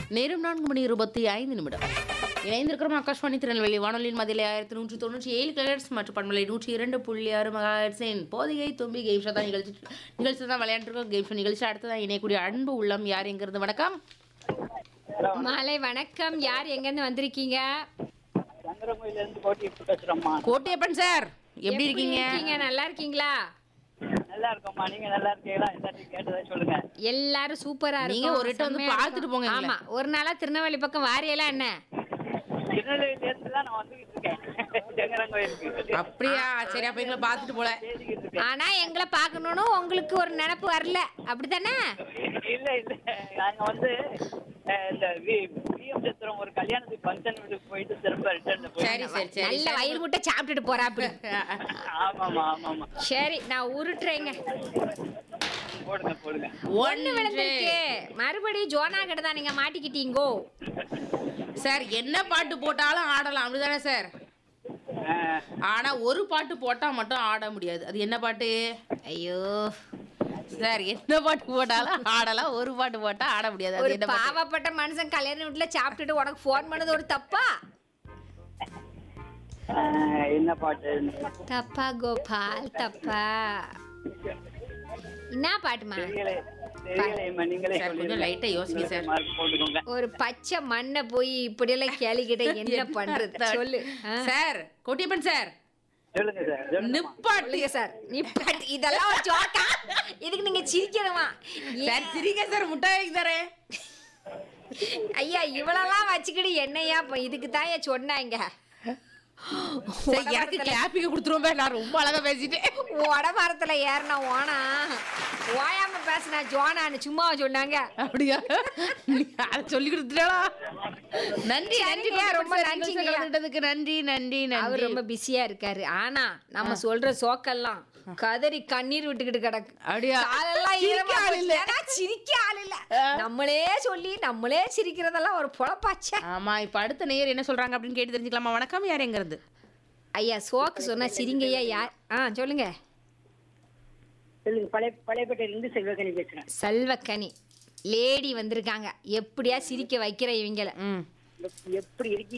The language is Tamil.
நேரம் நான்கு மணி இருபத்தி ஐந்து நிமிடம் இணைந்திருக்கிறோம் ஆகாஷ்வாணி திருநெல்வேலி வானொலியின் மதிலை ஆயிரத்தி நூற்றி தொண்ணூற்றி ஏழு கிலோஹெட்ஸ் மற்றும் பண்பலை நூற்றி இரண்டு புள்ளி ஆறு மெகாஹெட்ஸின் போதிகை தும்பி கேம் ஷோ தான் நிகழ்ச்சி நிகழ்ச்சி தான் விளையாண்டுருக்கோம் கேம் ஷோ நிகழ்ச்சி அடுத்ததான் இணையக்கூடிய அன்பு உள்ளம் யார் எங்கிறது வணக்கம் மாலை வணக்கம் யார் எங்கேருந்து வந்திருக்கீங்க சங்கரமயில இருந்து போட்டி பேசுறோம்மா கோட்டையப்பன் சார் எப்படி இருக்கீங்க நல்லா இருக்கீங்களா நல்லா இருக்கோம்மா நீங்க நல்லா இருக்கீங்களா எல்லாத்தையும் கேட்டதா சொல்லுங்க எல்லாரும் சூப்பரா நீங்க இருக்கும் ஒரு இட்டம் வந்து செம்மையா பார்த்துட்டு இருக்கும். போங்க எங்களை. ஆமா ஒரு நாளா திருநெல்வேலி பக்கம் வாரியெல்லாம் என்ன திருநெல்வேலியில இருந்து தான் நான் வந்துகிட்டு இருக்கேன் சங்கரங்கோயிலுக்கு அப்படியா சரி அப்ப எங்களை பார்த்துட்டு போல பேசிக்கிட்டு இருக்கேன் ஆனா எங்களை பார்க்கணும்னு உங்களுக்கு ஒரு நினப்பு வரல அப்படித்தானே இல்ல இல்ல நாங்க வந்து அஹ், இந்த பிஎம் சித்திரம் ஒரு கல்யாணத்துக்கு ஃபங்க்ஷன் வீட்டுக்கு போயிட்டு திரும்ப ரிட்டர்ன் சரி சரி சரி நல்ல வயிறு முட்டை சாப்பிட்டுட்டு போறா அப்படி ஆமாமா ஆமாமா சரி நான் உருட்டுறேங்க போடுங்க போடுங்க ஒண்ணு விழுந்திருக்கு மறுபடியும் ஜோனா கிட்ட தான் நீங்க மாட்டிக்கிட்டீங்கோ சார் என்ன பாட்டு போட்டாலும் ஆடலாம் அப்படிதானே சார் அஹ், ஆனா ஒரு பாட்டு போட்டா மட்டும் ஆட முடியாது அது என்ன பாட்டு ஐயோ சார் என்ன பாட்டு போட்டாலும் ஆடலாம் ஒரு பாட்டு போட்டா ஆட முடியாது அது ஒரு என்ன பாட்டு பாவப்பட்ட மனுஷன் கல்யாண வீட்டுல சாப்பிட்டுட்டு உனக்கு ஃபோன் பண்ணது ஒரு தப்பா அஹ், என்ன பாட்டு தப்பா கோபால் தப்பா என்ன பாட்டுமா தெரியல தெரியலையேம்மா நீங்களே சார், கொஞ்சம் சொல்லிடுங்க. லைட்டா யோசிங்க சார். மார்க் போட்டுக்கோங்க ஒரு பச்சை மண்ணை போய் இப்படியெல்லாம் கேளிக்கிட்ட என்ன பண்றது சொல்லு ஆ. சார் கோட்டியப்பன் சார் சொல்லுங்க சார் சொல்லுங்க நிப்பாட்டு சொல்லுங்க சார் நீ பாட்டு இதெல்லாம் ஒரு ஜோக்கா இதுக்கு நீங்க சிரிக்கணுமா சார் சிரிங்க சார் முட்டாய் வாங்கி தரேன் ஐயா இவ்வளவுலாம் வச்சுக்கிட்டு என்னையா இப்ப இதுக்கு தான் சொன்னாங்க சார் எனக்கு கிளாப்பிங்க கொடுத்துருவோம் நான் ரொம்ப அழகா பேசிட்டேன் உடமரத்துல ஏறின ஓனா ஓயாம பேசின ஜோனான்னு சும்மா சொன்னாங்க அப்படியா நீ அதை சொல்லி கொடுத்துட்டா நன்றி நன்றி சரிங்க, ரொம்ப ரொம்ப நன்றிங்க. நன்றி கலந்துட்டதுக்கு நன்றி நன்றி அவர் நன்றி ரொம்ப பிஸியா இருக்காரு ஆனா நம்ம சொல்ற சோக்கெல்லாம் கதறி கண்ணீர் விட்டுக்கிட்டு கிடக்கு அப்படியா? காலெல்லாம் சிரிக்க ஈரமா ஆள் இல்ல. போச்சு. ஏன்னா சிரிக்க ஆள் இல்ல நம்மளே சொல்லி நம்மளே சிரிக்கிறதெல்லாம் ஒரு பொழப்பாச்சே ஆமா இப்ப அடுத்த நேயர் என்ன சொல்றாங்க அப்படின்னு கேட்டு தெரிஞ்சுக்கலாமா வணக்கம் யார் எங்க இருந்து ஐயா சோக்கு சொன்னா சிரிங்கய்யா யார் ஆ சொல்லுங்க சொல்லுங்க பழைய பழையப்பேட்டையில இருந்து செல்வகணி பேசுறேன் செல்வக்கனி லேடி வந்திருக்காங்க எப்படியா சிரிக்க வைக்கிற இவங்கள ம் எப்படி இருக்கீங்க